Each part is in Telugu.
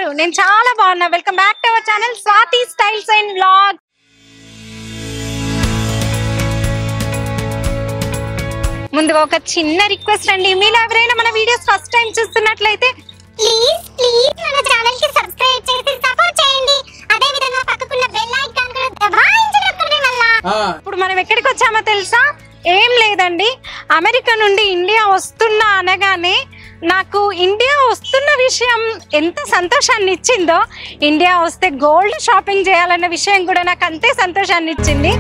నేను చాలా బాగున్నా welcome back to our channel Swathi styles and vlog ముందుగా ఒక చిన్న రిక్వెస్ట్ అండి మీరు ఎవరైనా మన వీడియోస్ ఫస్ట్ టైం చూస్తున్నట్లయితే ప్లీజ్ ప్లీజ్ మన ఛానల్ కి సబ్స్క్రైబ్ చేసి సపోర్ట్ చేయండి అదే విధంగా పక్కకున్న బెల్ ఐకాన్ కూడా దబాయించడం వల్ల ఇప్పుడు మనం ఎక్కడికి వచ్చామో తెలుసా ఏం లేదండి అమెరికా నుండి ఇండియా వస్తున్నా అనగానే నాకు ఇండియా వస్తున్న విషయం ఎంత సంతోషాన్ని ఇచ్చిందో ఇండియా వస్తే గోల్డ్ షాపింగ్ చేయాలన్న విషయం కూడా నాకు అంతే సంతోషాన్ని ఇచ్చింది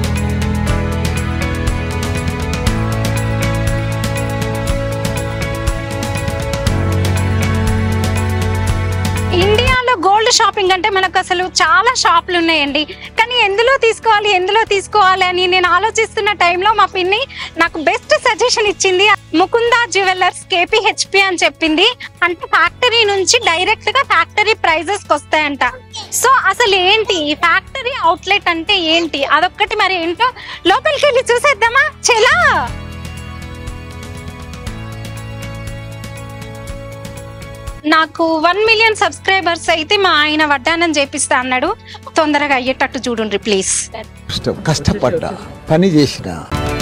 ఇండియాలో గోల్డ్ షాపింగ్ అంటే మనకు అసలు చాలా షాపులు ఉన్నాయండి కానీ ఎందులో తీసుకోవాలి ఎందులో తీసుకోవాలి అని నేను ఆలోచిస్తున్న టైంలో మా పిన్ని నాకు బెస్ట్ సజెషన్ ఇచ్చింది ముకుందా జ్యువెలర్స్ కేపీహెచ్పి అని చెప్పింది అంటే ఫ్యాక్టరీ నుంచి డైరెక్ట్ గా ఫ్యాక్టరీ ప్రైజెస్ వస్తాయంట సో అసలు ఏంటి ఈ ఫ్యాక్టరీ అవుట్లెట్ అంటే ఏంటి అదొక్కటి మరి ఏంటో లోపలికి వెళ్ళి చూసేద్దామా చెలా నాకు వన్ మిలియన్ సబ్స్క్రైబర్స్ అయితే మా ఆయన వడ్డానం చేపిస్తా అన్నాడు తొందరగా అయ్యేటట్టు చూడండి ప్లీజ్ కష్టం కష్టపడ్డా పని చేసిన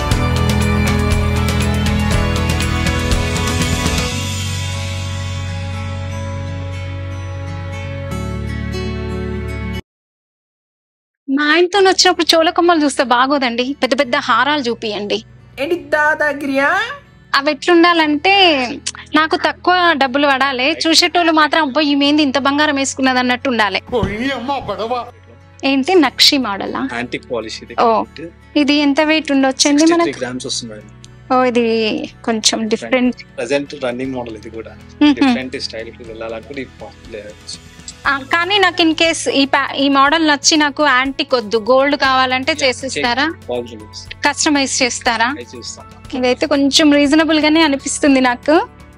మా ఆయనతో వచ్చినప్పుడు చోళకొమ్మలు చూస్తే బాగోదండి పెద్ద పెద్ద హారాలు చూపియండి ఏంటి దాదాగిరియా అవి ఎట్లుండాలంటే నాకు తక్కువ డబ్బులు పడాలి చూసేటోళ్ళు మాత్రం అబ్బో ఈమెంది ఇంత బంగారం వేసుకున్నది అన్నట్టు ఉండాలి ఏంటి నక్షి మోడలా యాంటిక్ పాలిష్ ఇది ఓ ఇది ఎంత వెయిట్ ఉండొచ్చండి సిక్స్టీ మనకు గ్రామ్స్ వస్తుంది ఓ ఇది కొంచెం డిఫరెంట్ ప్రజెంట్ రన్నింగ్ మోడల్ ఇది కూడా డిఫరెంట్ స్టైల్ కి వెళ్ళాలనుకుంటే ఇది possible. కానీ నాకు ఇన్ కేస్ ఈ pa- ఈ మోడల్ నచ్చి నాకు యాంటిక్ వద్దు గోల్డ్ కావాలంటే చేసిస్తారా Possible. కస్టమైజ్ చేస్తారా Try చేస్తాం ఇదైతే కొంచెం రీజనబుల్ గానే అనిపిస్తుంది నాకు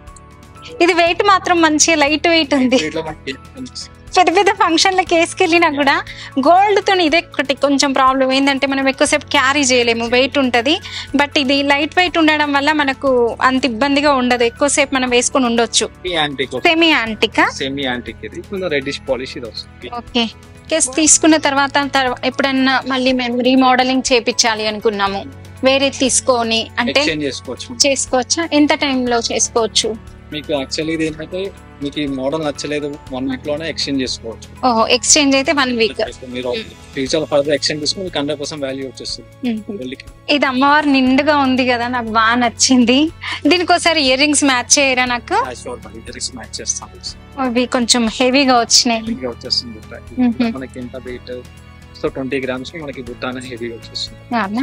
ఇది వెయిట్ మాత్రం మంచి లైట్ వెయిట్ ఉంది వీటిలో మనకి పెద్ద పెద్ద ఫంక్షన్లకి వేసుకెళ్ళినా కూడా గోల్డ్ తో ఇదే ఒకటి కొంచెం ప్రాబ్లం ఏంటంటే మనం ఎక్కువసేపు క్యారీ చేయలేము వెయిట్ ఉంటది బట్ ఇది లైట్ వెయిట్ ఉండడం వల్ల మనకు అంత ఇబ్బందిగా ఉండదు ఎక్కువసేపు మనం వేసుకొని ఉండొచ్చు యాంటిక్ సెమీ యాంటికా సెమీ యాంటిక్ ఇది కొంచెం రెడ్డిష్ పాలిష్ ఇది వస్తుంది ఓకే కేస్ తీసుకున్న తర్వాత తర్వా- ఎప్పుడన్నా మళ్ళీ మేము రీమోడలింగ్ చేపించాలి అనుకున్నాము వేరే తీసుకొని అంటే ఎక్స్చేంజ్ చేసుకోవచ్చు చేసుకోవచ్చా ఎంత టైంలో చేసుకోవచ్చు మీకు యాక్చువల్లీ ఇది ఏంటంటే మీకు ఈ మోడల్ నచ్చలేదు వన్ వీక్ లోనే ఎక్స్చేంజ్ చేసుకోవచ్చు ఓహో ఎక్స్చేంజ్ అయితే వన్ వీక్ మీరు ఫ్యూచర్ ఫర్దర్ ఎక్స్చేంజ్ చేసుకుని మీకు హండ్రెడ్ పర్సెంట్ వాల్యూ వచ్చేస్తుంది వెళ్ళికి ఇది అమ్మవారు నిండుగా ఉంది కదా నాకు బాగా నచ్చింది దీనికి ఒకసారి ఇయర్ రింగ్స్ మ్యాచ్ చేయరా నాకు షోర్ మరి ఇద్దరికి మ్యాచ్ చేస్తాం అవి కొంచెం హెవీగా వచ్చినాయి హెవీగా వచ్చేస్తుంది బుట్ట Mhm. మనకి ఎంత వెయిట్ సో ట్వంటీ గ్రామ్స్ మనకి బుట్ట అనేది హెవీగా వచ్చేస్తుంది అవునా?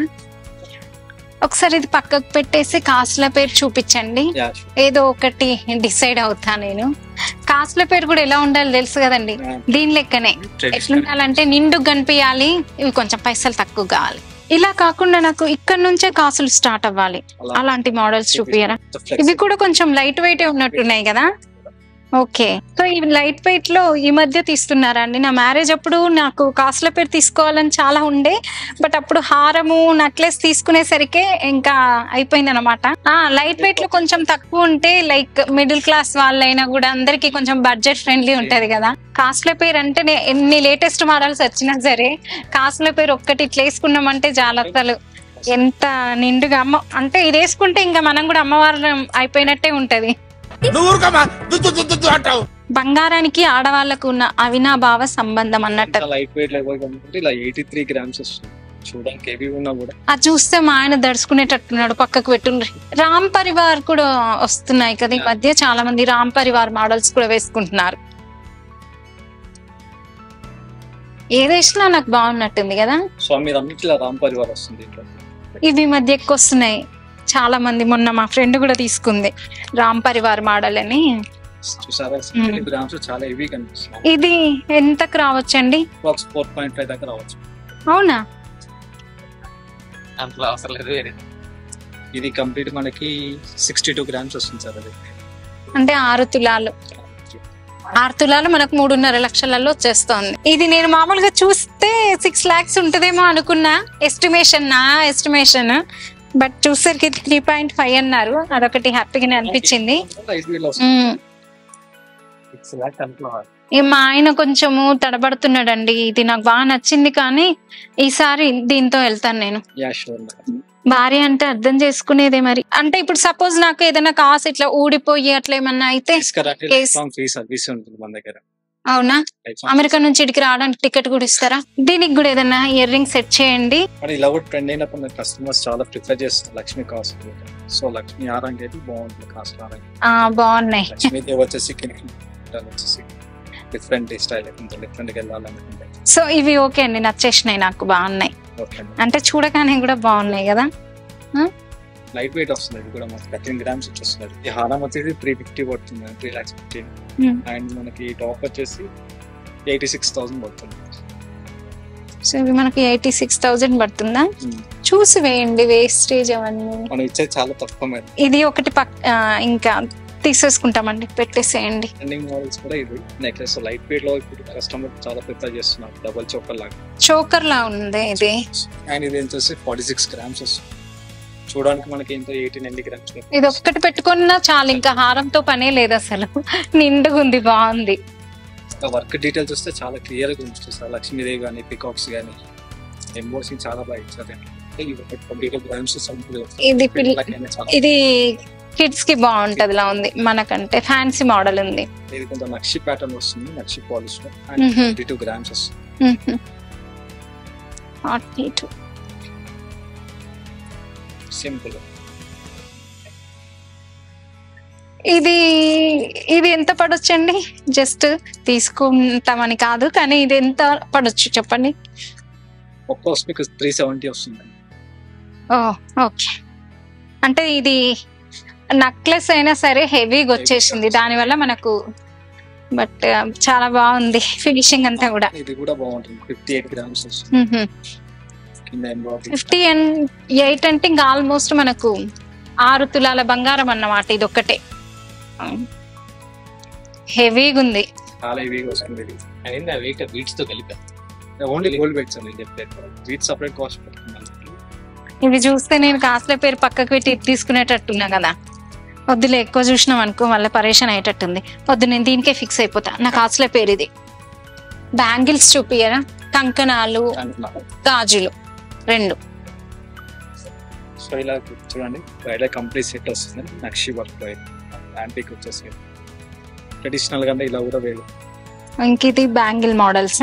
ఒకసారి ఇది పక్కకు పెట్టేసి కాసుల పేరు చూపించండి యా ఏదో ఒకటి డిసైడ్ అవుతా నేను కాసుల పేరు కూడా ఎలా ఉండాలి తెలుసు కదండి దీని లెక్కనే ఎట్లుండాలంటే నిండు కనిపించాలి ఇవి కొంచెం పైసలు తక్కువ కావాలి ఇలా కాకుండా నాకు ఇక్కడ నుంచే కాసులు స్టార్ట్ అవ్వాలి అలాంటి మోడల్స్ చూపియరా ఇవి కూడా కొంచెం లైట్ వెయిట్ ఉన్నట్టున్నాయి కదా ఓకే సో ఇవి లైట్ వెయిట్ లో ఈ మధ్య తీస్తున్నారా అండి నా మ్యారేజ్ అప్పుడు నాకు కాసుల పేరు తీసుకోవాలని చాలా ఉండే బట్ అప్పుడు హారము నెక్లెస్ తీసుకునేసరికి ఇంకా అయిపోయింది అనమాట లైట్ వెయిట్ లో కొంచెం తక్కువ ఉంటే లైక్ మిడిల్ క్లాస్ వాళ్ళైనా కూడా అందరికి కొంచెం బడ్జెట్ ఫ్రెండ్లీ ఉంటది కదా కాసుల పేరు అంటే నే- ఎన్ని లేటెస్ట్ మోడల్స్ వచ్చినా సరే కాసుల పేరు ఒక్కటి ఇట్లా వేసుకున్నామంటే చాలా అసలు ఎంత నిండుగా అమ్మ అంటే ఇది వేసుకుంటే ఇంకా మనం కూడా అమ్మవారు అయిపోయినట్టే ఉంటది బంగారానికి ఆడవాళ్ళకు ఉన్న అవినాభావ సంబంధం అన్నట్టు లైట్ వెయిట్ లేకపోతే ఇలా ఎయిటీ త్రీ గ్రామ్స్ వస్తుంది చూడడానికి హెవీ ఉన్నా కూడా అది చూస్తే మా ఆయన దడుచుకునేటట్టున్నాడు పక్కకు పెట్టుండ్రి రామ్ పరివార్ కూడా వస్తున్నాయి కదా ఈ మధ్య చాలా మంది రామ్ పరివార్ మోడల్స్ కూడా వేసుకుంటున్నారు ఏదేసినా నాకు బాగున్నట్టుంది కదా సో మీరు అన్నిట్లో రామ్ పరివార్ వస్తుంది ఇంట్లో ఇవి ఈ మధ్య ఎక్కువ వస్తున్నాయి చాలా మంది మొన్న మా ఫ్రెండ్ కూడా తీసుకుంది రామ్ పరివార్ మోడల్ అని చూసారా Mm. గ్రామ్స్ చాలా హెవీ కనిపిస్తుంది ఇది ఎంతకు రావచ్చండి బాక్స్ ఫోర్ పాయింట్ ఫైవ్ దాకా రావచ్చు అవునా అంతలో అవసరం లేదు వేరే ఇది కంప్లీట్ మనకి సిక్స్టీ టూ గ్రామ్స్ వస్తుంది సార్ అది అంటే ఆరు తులాలు ఆరు తులాలు మనకు మూడున్నర లక్షలలో వచ్చేస్తోంది ఇది నేను మామూలుగా చూస్తే సిక్స్ లాక్స్ ఉంటదేమో అనుకున్నా ఎస్టిమేషన్ నా ఎస్టిమేషన్ బట్ చూసరికి త్రీ పాయింట్ ఫైవ్ అన్నారు అదొకటి హ్యాపీగానే అనిపించింది లైట్ వెయిట్ లో వస్తుంది సెలెక్ట్ అనుకోవాలి ఈ మా ఆయన కొంచెము తడబడుతున్నాడండి ఇది నాకు బాగా నచ్చింది కానీ ఈసారి దీంతో వెళ్తాను నేను యా షూర్ భార్య అంటే అర్థం చేసుకునేదే మరి అంటే ఇప్పుడు సపోజ్ నాకు ఏదైనా కాసు ఇట్లా ఊడిపోయి అట్లా ఏమన్నా అయితే తీసుకురండి Yes. Life long free service ఉంటుంది మన దగ్గర అవునా Life long. అమెరికా నుంచి ఇక్కడికి రావడానికి టికెట్ కూడా ఇస్తారా దీనికి కూడా ఏదైనా ఇయర్ రింగ్ సెట్ చేయండి మరి ఇలా కూడా ట్రెండ్ అయినప్పుడు మన కస్టమర్స్ చాలా ప్రిఫర్ చేస్తారు లక్ష్మీ కాస్ట్ సో లక్ష్మీ ఆరంగ్ అయితే బాగుంటుంది కాస్ట్ ఆరంగ్ ఆ బాగున్నాయి లక్ష్మీదేవి వచ్చేసి కింద వచ్చేసి డిఫరెంట్ స్టైల్ డిఫరెంట్ గా వెళ్ళాలనుకుంటే సో ఇవి ఓకే అండి నచ్చేసినాయి నాకు బాగున్నాయి ఓకే అంటే చూడగానే కూడా బాగున్నాయి కదా లైట్ వెయిట్ వస్తుంది ఇది కూడా మనకి థర్టీన్ గ్రామ్స్ వచ్చేస్తుంది ఈ హారం వచ్చేసి త్రీ ఫిఫ్టీ పడుతుంది three lakhs fifteen Hmm. And మనకి టాప్ వచ్చేసి ఎయిటీ సిక్స్ థౌసండ్ పడుతుంది సో ఇవి మనకి ఎయిటీ సిక్స్ థౌజండ్ పడుతుందా Hmm. చూసి వేయండి వేస్టేజ్ అవన్నీ మనం ఇచ్చేది చాలా తక్కువ మేడం ఇది ఒకటి పక్ ఆ, ఇంకా తీసేసుకుంటామండి పెట్టేసేయండి ట్రెండింగ్ మోడల్స్ కూడా ఇది నెక్లెస్ లైట్ వెయిట్ లో ఇప్పుడు కస్టమర్ చాలా ప్రిఫర్ చేస్తున్నారు డబల్ చోకర్ లాగా చోకర్ లా ఉంది ఇది అండ్ ఇది వచ్చేసి ఫార్టీ సిక్స్ గ్రామ్స్ వస్తుంది చూడడానికి మనకి ఎంతో ఎయిటీన్ ఎన్ని గ్రామ్స్ ఇది ఒక్కటి పెట్టుకున్నా చాలు ఇంకా హారంతో పనే లేదు అసలు నిండుగా ఉంది బాగుంది వర్క్ డీటెయిల్స్ వస్తే చాలా క్లియర్ గా ఉంచుతుంది లక్ష్మీదేవి కానీ పికాక్స్ కానీ ఎంబోసింగ్ చాలా బాగా ఇచ్చారు ట్వంటీ టూ గ్రామ్స్ ఇది పిల్ల- ఇది కిడ్స్ కి బాగుంటది లా ఉంది మనకంటే ఫ్యాన్సీ మోడల్ ఉంది ఇది కొంచెం నక్షి ప్యాటర్న్ వస్తుంది నక్షి పాలిష్ లో మ్మ్. ట్వంటీ టూ గ్రామ్స్ వస్తుంది ఫార్టీ టూ సింపుల్ ఇది ఇది ఎంత పడొచ్చండి జస్ట్ తీసుకుంటామని కాదు కానీ ఇది ఎంత పడొచ్చు చెప్పండి ఒక్క మీకు త్రీ సెవెంటీ వస్తుంది ఓ ఓకే అంటే ఇది నక్లెస్ అయినా సరే హెవీగా వచ్చేసింది దానివల్ల మనకు బట్ చాలా బాగుంది ఫినిషింగ్ అంతా కూడా ఇది కూడా బాగుంటుంది ఫిఫ్టీ ఎయిట్ గ్రామ్స్ వస్తుంది కింద ఎంబ్రాయిడరీ ఫిఫ్టీ అండ్ ఎయిట్ అంటే ఇంకా ఆల్మోస్ట్ మనకు ఆరు తులాల బంగారం అన్నమాట ఇది ఒక్కటే హెవీగా ఉంది చాలా హెవీగా వస్తుంది ఇది అయింది ఆ వెయిట్ బీట్స్ తో కలిపా ఓన్లీ గోల్డ్ వెయిట్స్ అని చెప్పలేదు వీట్ సపరేట్ కాస్ట్ పడుతుంది మనకి. ఇవి చూస్తే నేను కాసుల పేరు పక్కకు పెట్టి ఇది తీసుకునేటట్టున్నా కదా వద్దులే ఎక్కువ చూసినాం అనుకో మళ్ళీ పరేషన్ అయ్యేటట్టుంది వద్దు నేను దీనికే ఫిక్స్ అయిపోతా నా కాసుల పేరు ఇది బ్యాంగిల్స్ చూపియరా కంకణాలు అంటున్నా. గాజులు రెండు సో ఇలా చూడండి బయట కంప్లీట్ సెట్ వస్తుంది నక్షి వర్క్ యాంటిక్ వచ్చేసి ట్రెడిషనల్ గా ఇలా కూడా వేరు ఇంక ఇది బ్యాంగిల్ మోడల్స్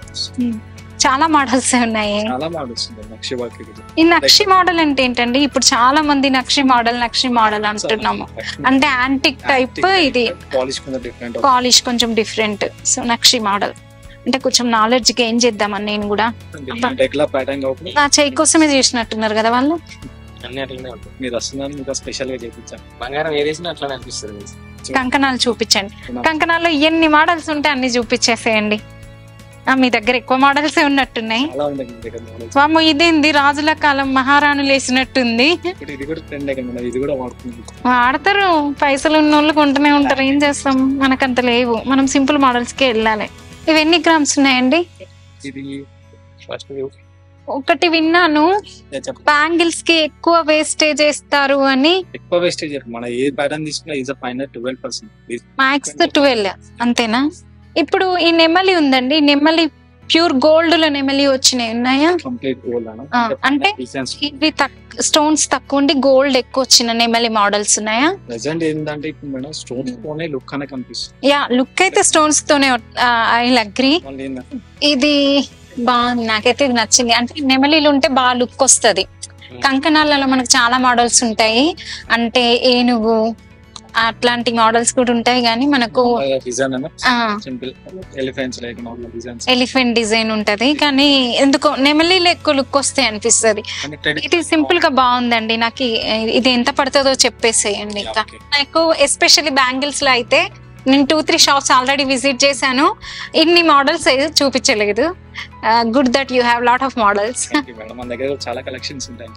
చాలా మోడల్స్ ఉన్నాయి చాలా బాగా వస్తుంది నక్షి వర్క్ ఇది ఈ నక్షి మోడల్ అంటే ఏంటండి ఇప్పుడు చాలా మంది నక్షి మోడల్ నక్షి మోడల్ అంటున్నాము అంటే యాంటిక్ టైప్ ఇది పాలిష్ కొంచెం డిఫరెంట్ పాలిష్ కొంచెం డిఫరెంట్ సో నక్షి మోడల్ అంటే కొంచెం నాలెడ్జ్ గెయిన్ చేద్దామని నేను కూడా రెగ్యులర్ ప్యాటర్న్ కాబట్టి నా చేయి కోసమే చేసినట్టున్నారు కదా వాళ్ళు అన్ని అట్లనే ఉంటుంది మీరు వస్తుందని ఇంకా స్పెషల్ గా చేయించాను బంగారం ఏదేసినా అట్లానే అనిపిస్తుంది కంకణాలు చూపించండి కంకణాల్లో ఎన్ని మోడల్స్ ఉంటే అన్ని చూపించేసేయండి ఆ, మీ దగ్గర ఎక్కువ మోడల్స్ ఉన్నట్టున్నాయి చాలా ఉంది మీ దగ్గర knowledge. వాము ఇదేంది రాజుల కాలం మహారాణులు వేసినట్టుంది ఇప్పుడు ఇది కూడా ట్రెండ్ కదా ఇది కూడా వాడుతుంది వాడతారు పైసలు ఉన్న వాళ్ళు కొంటూనే ఉంటారు ఏం చేస్తాం మనకంత లేవు మనం సింపుల్ మోడల్స్ కే వెళ్ళాలి ఇవి ఎన్ని గ్రామ్స్ ఉన్నాయండి ఇది ఫస్ట్ ఒకటి విన్నాను నేను చెప్ప- బ్యాంగిల్స్ కి ఎక్కువ వేస్టేజ్ చేస్తారు అని ఎక్కువ వేస్టేజ్ మన ఏ ప్యాటర్న్ తీసుకున్నా ఈజ్ పైన ట్వెల్వ్ పర్సెంట్ మ్యాక్స్ ట్వెల్వ్ అంతేనా ఇప్పుడు ఈ నెమలి ఉందండి ఈ నెమలి ప్యూర్ గోల్డ్ లో నెమలి వచ్చినాయి ఉన్నాయా కంప్లీట్ గోల్డ్ ఆ, అంటే? డిజైన్స్ ఇవి స్టోన్స్ తక్కువ ఉండి గోల్డ్ ఎక్కువ వచ్చిన నెమలి మోడల్స్ ఉన్నాయా ప్రెసెంట్ ఏంటంటే ఇప్పుడు మేడం స్టోన్స్ తోనే లుక్ అనే కనిపిస్తుంది యా లుక్ అయితే స్టోన్స్ తోనే ఐ అగ్రి మళ్ళీ ఏంటంటే ఇది బాగుంది నాకైతే ఇది నచ్చింది అంటే నెమలీలు ఉంటే బాగా లుక్ వస్తది కంకణాలలో మనకు చాలా మోడల్స్ ఉంటాయి అంటే ఏనుగు అట్లాంటి మోడల్స్ కూడా ఉంటాయి కానీ మనకు డిజైన్ అన్న simple elephants like normal designs elephant design ఉంటది కానీ ఎందుకో నెమలీలు ఎక్కువ లుక్ వస్తాయి అనిపిస్తది ఇది సింపుల్ గా బాగుందండి నాకు ఈ- ఇది ఎంత పడుతుందో చెప్పేసేయండి ఇంకా నాకు ఎస్పెషల్లీ బ్యాంగిల్స్ లో అయితే నేను two three shops already visit చేశాను ఇన్ని మోడల్స్ చూపించలేదు good that you have lot of models madam మన దగ్గర చాలా కలెక్షన్స్ ఉంటాయి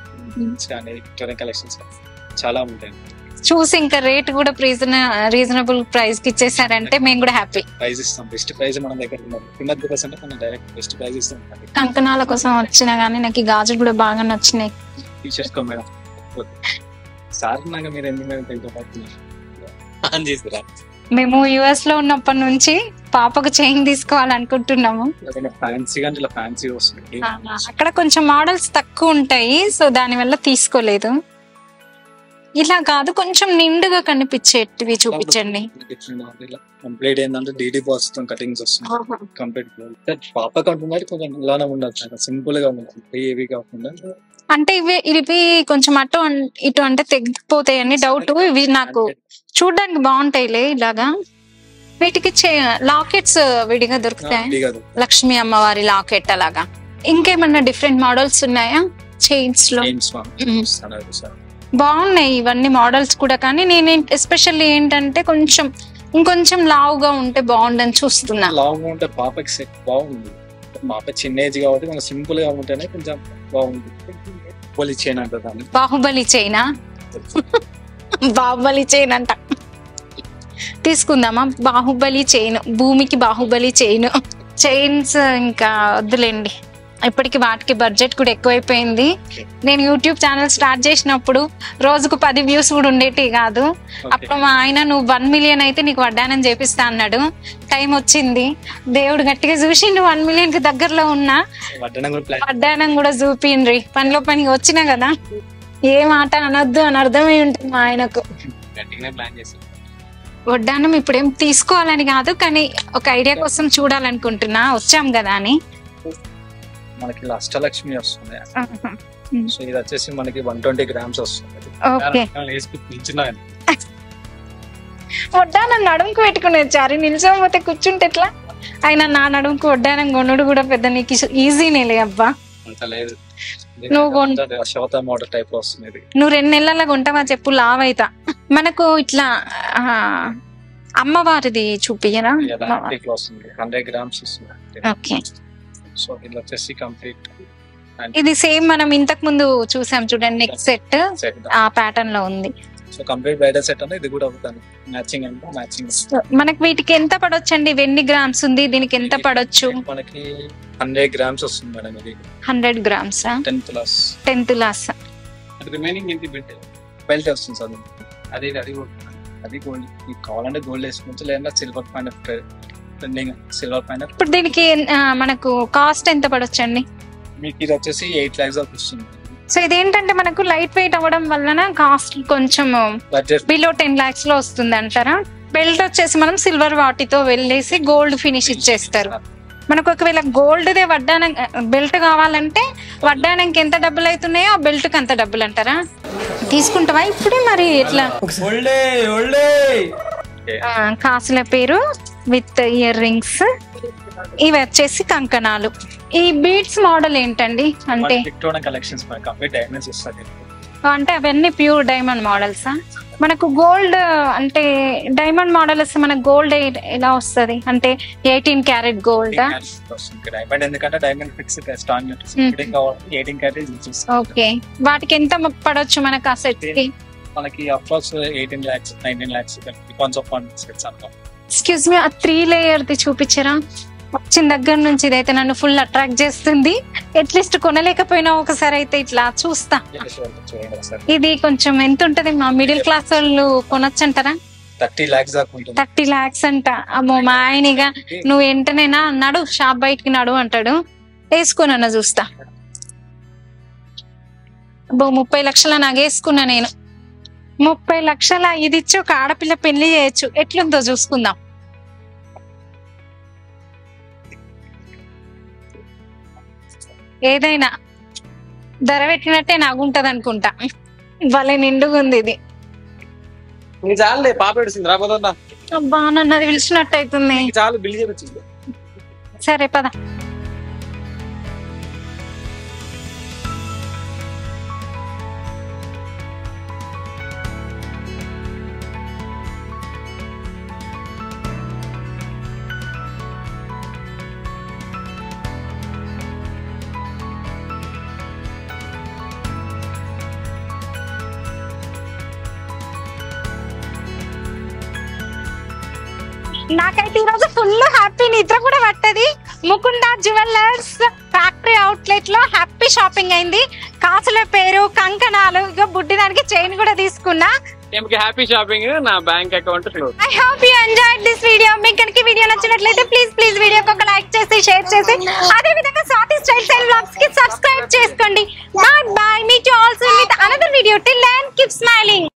కానీ విక్టోరియన్ కలెక్షన్స్ చాలా ఉంటాయి చూసి ఇంకా రేట్ కూడా రీజన రీజనబుల్ ప్రైస్ కి ఇచ్చేసారంటే మేము కూడా హ్యాపీ ప్రైజ్ ఇస్తాం బెస్ట్ ప్రైజ్ మన దగ్గర ఉన్నారు కింద బికాస్ అంటే మనం డైరెక్ట్ బెస్ట్ ప్రైజ్ ఇస్తాం కంకణాల కోసం వచ్చినా గానీ నాకు ఈ గాజులు కూడా బాగా నచ్చినాయి తీసేసుకో మేడం సార్ నాగా మీరు ఎందుకు మేడం తెలుగు పడుతున్నారు ఆన్ చేసిరా మేము యుఎస్ లో ఉన్నప్పటి నుంచి పాపకు చైన్ తీసుకోవాలనుకుంటున్నాము ఏదైనా ఫ్యాన్సీగా అంటే ఇలా ఫ్యాన్సీ వస్తుంది అక్కడ కొంచెం మోడల్స్ తక్కువ ఉంటాయి సో దాని వల్ల తీసుకోలేదు ఇలా కాదు కొంచెం నిండుగా కనిపించేటివి చూపించండి కంప్లీట్ ఏంటంటే డీడీ బాక్స్ తో కటింగ్స్ వస్తుంది కంప్లీట్ పాప కంటున్నది కొంచెం ఇలానే ఉండదు సింపుల్ గా ఉండదు ఏవి కాకుండా అంటే ఇవి ఇవి కొంచెం అటు అన్- ఇటు అంటే తెగిపోతాయని డౌట్ ఇవి నాకు చూడడానికి బాగుంటాయిలే ఇలాగా వీటికి లాకెట్స్ విడిగా దొరుకుతాయి ఇది కాదు లక్ష్మీ అమ్మవారి లాకెట్ అలాగా ఇంకేమన్నా డిఫరెంట్ మోడల్స్ ఉన్నాయా చైన్స్ లో చైన్స్ మ్మ్. బాగున్నాయి ఇవన్నీ మోడల్స్ కూడా కానీ నేను ఎస్పెషల్లీ ఏంటంటే కొంచెం ఇంకొంచెం లావుగా ఉంటే బాగుండని చూస్తున్నా లాంగ్ ఉంటే పాపకి సెట్ బాగుంది పాప చిన్న ఏజ్ కాబట్టి మనకు సింపుల్ గా ఉంటేనే కొంచెం బాగుంది పోలి చైన్ అంట దాన్ని బాహుబలి చైనా బాహుబలి చైన్ అంట తీసుకుందామా బాహుబలి చైన్ భూమికి బాహుబలి చైన్ చైన్స్ ఇంకా వద్దులేండి ఇప్పటికి వాటికి బడ్జెట్ కూడా ఎక్కువైపోయింది నేను యూట్యూబ్ ఛానల్ స్టార్ట్ చేసినప్పుడు రోజుకు పది వ్యూస్ కూడా ఉండేటి కాదు అప్పుడు మా ఆయన నువ్వు వన్ మిలియన్ అయితే నీకు వడ్డానం చేపిస్తా అన్నాడు టైం వచ్చింది దేవుడు గట్టిగా చూసి నువ్వు వన్ మిలియన్ కి దగ్గరలో ఉన్నా వడ్డనం కూడా ప్లాన్ వడ్డానం కూడా చూపిండ్రి పనిలో పనికి వచ్చినా కదా ఏ మాట అనొద్దు అని అర్థమై ఉంటుంది మా ఆయనకు గట్టిగానే ప్లాన్ చేసి వడ్డానం ఇప్పుడేం తీసుకోవాలని కాదు కానీ ఒక ఐడియా కోసం చూడాలనుకుంటున్నా వచ్చాం కదా అని మనకి ఇలా అష్టలక్ష్మి వస్తుంది సో ఇది వచ్చేసి మనకి వన్ ట్వంటీ గ్రామ్స్ వస్తుంది ఓకే వేసుకుని నిల్చున్నా వడ్డానం నడుముకు పెట్టుకుని వచ్చారు నిల్చోకపోతే కూర్చుంటే ఎట్లా ఆయన నా నడుముకు వడ్డానం కొనుడు కూడా పెద్ద నీకు ఈజీనేలే అబ్బా అంత లేదు నువ్వు కొన్- శవత మోడల్ టైప్ లో వస్తుంది ఇది నువ్వు రెండు నెలల కొంటావా చెప్పు లావైతా మనకు ఇట్లా ఆ, అమ్మవారిది చూపియరా యాంటిక్ లో వస్తుంది హండ్రెడ్ గ్రామ్స్ వస్తుంది ఓకే సో ఇది వచ్చేసి కంప్లీట్ ఇది సేమ్ మనం ఇంతకు ముందు చూసాం చూడండి నెక్స్ట్ సెట్ సెట్ ఆ ప్యాటర్న్ లో ఉంది సో కంప్లీట్ బ్రైడల్ సెట్ అంటే ఇది కూడా అవుతాను మ్యాచింగ్ అంటే మ్యాచింగ్ So, మనకి వీటికి ఎంత పడొచ్చండి ఇవి ఎన్ని గ్రామ్స్ ఉంది దీనికి ఎంత పడొచ్చు మనకి హండ్రెడ్ గ్రామ్స్ వస్తుంది మేడం ఇది hundred grams tenth class tenth class remaining ఏంటి బిట్ బెల్ట్ వస్తుంది సార్ అదే అది కూడా అది గోల్డ్ మీకు కావాలంటే గోల్డ్ వేసుకోవచ్చు లేదా సిల్వర్ పైన ట్రెండింగ్ సిల్వర్ పైన ఇప్పుడు దీనికి ఆ, మనకు కాస్ట్ ఎంత పడొచ్చండి మీకు ఇది వచ్చేసి ఎయిట్ లాక్స్ దాకా వస్తుంది సో ఇదేంటంటే మనకు లైట్ వెయిట్ అవ్వడం వలన కాస్ట్ కొంచెం బడ్జెట్ బిలో టెన్ లాక్స్ లో వస్తుంది అంటారా బెల్ట్ వచ్చేసి మనం సిల్వర్ వాటితో వెళ్ళేసి గోల్డ్ ఫినిష్ ఇచ్చేస్తారు మనకు ఒకవేళ గోల్డ్ దే వడ్డానం బెల్ట్ కావాలంటే వడ్డానంకి ఎంత డబ్బులు అవుతున్నాయో ఆ బెల్ట్ కి అంత డబ్బులు అంటారా తీసుకుంటావా ఇప్పుడే మరి ఎట్లా ఆ, కాసుల పేరు విత్ ఇయర్ రింగ్స్ ఇవి వచ్చేసి కంకణాలు ఈ బీడ్స్ మోడల్ ఏంటండి అంటే విక్టోరియా కలెక్షన్స్ కంప్లీట్ డైమండ్స్ ఇస్తారు అంటే అవన్నీ ప్యూర్ డైమండ్ మోడల్సా మనకు గోల్డ్ అంటే డైమండ్ మోడల్ వస్తే మనకు గోల్డ్ ఎలా వస్తది అంటే ఎయిటీన్ క్యారెట్ గోల్డ్ వస్తుంది డైమండ్ ఎందుకంటే diamond fix strong Hmm. Fitting కావాలి ఎయిటీన్ క్యారెట్ చూస్తాం ఓకే వాటికి ఎంత పడొచ్చు మనకు ఆ సెట్ కి మనకి approx eighteen lakhs nineteen lakhs depends of fund sets అంటాం ఎక్స్క్యూజ్ మీ ఆ త్రీ లేయర్ ది చూపించరా వచ్చిన దగ్గర నుంచి ఇదైతే నన్ను ఫుల్ అట్రాక్ట్ చేస్తుంది అట్లీస్ట్ కొనలేకపోయినా ఒకసారి అయితే ఇట్లా చూస్తా చూడండి ఒకసారి ఇది కొంచెం ఎంత ఉంటది మా మిడిల్ క్లాస్ వాళ్ళు కొనొచ్చు అంటారా థర్టీ లాక్స్ దాకా ఉంటుంది థర్టీ లాక్స్ అంట అమ్మో మా ఆయనగా నువ్వు వెంటనేనా నడు షాప్ బయటికి నడు అంటాడు వేసుకోనన్న చూస్తా అబ్బో ముప్పై లక్షల నాకు వేసుకున్నా నేను ముప్పై లక్షల ఇది ఇచ్చి ఒక ఆడపిల్ల పెళ్లి చేయొచ్చు ఎట్లుందో చూసుకుందాం ఏదైనా ధర పెట్టినట్టే నాగుంటది అనుకుంటా భలే నిండుగా ఉంది ఇది నీకు చాలులే పాప ఏడుస్తుంది రాబోతుందా అబ్బా నన్ను అది పిలిచినట్టు అవుతుంది నీకు చాలు బిల్ చేయించింది సరే పద నాకైతే ఈరోజు ఫుల్ హ్యాపీ నిద్ర కూడా పట్టది ముకుందా జ్యువెలర్స్ ఫ్యాక్టరీ అవుట్లెట్ లో హ్యాపీ షాపింగ్ అయింది కాసుల పేరు కంకణాలు ఇక బుడ్డి దానికి చైన్ కూడా తీసుకున్నా ఈమెకి హ్యాపీ షాపింగ్ నా bank account close I hope you enjoy this video మీకు కనుక ఈ వీడియో నచ్చినట్లయితే ప్లీజ్ ప్లీజ్ వీడియోకి ఒక లైక్ చేసి షేర్ చేసి అదే విధంగా స్వాతి స్టైల్స్ అండ్ బ్లాగ్స్ కి సబ్స్క్రైబ్ చేసుకోండి బాయ్ బాయ్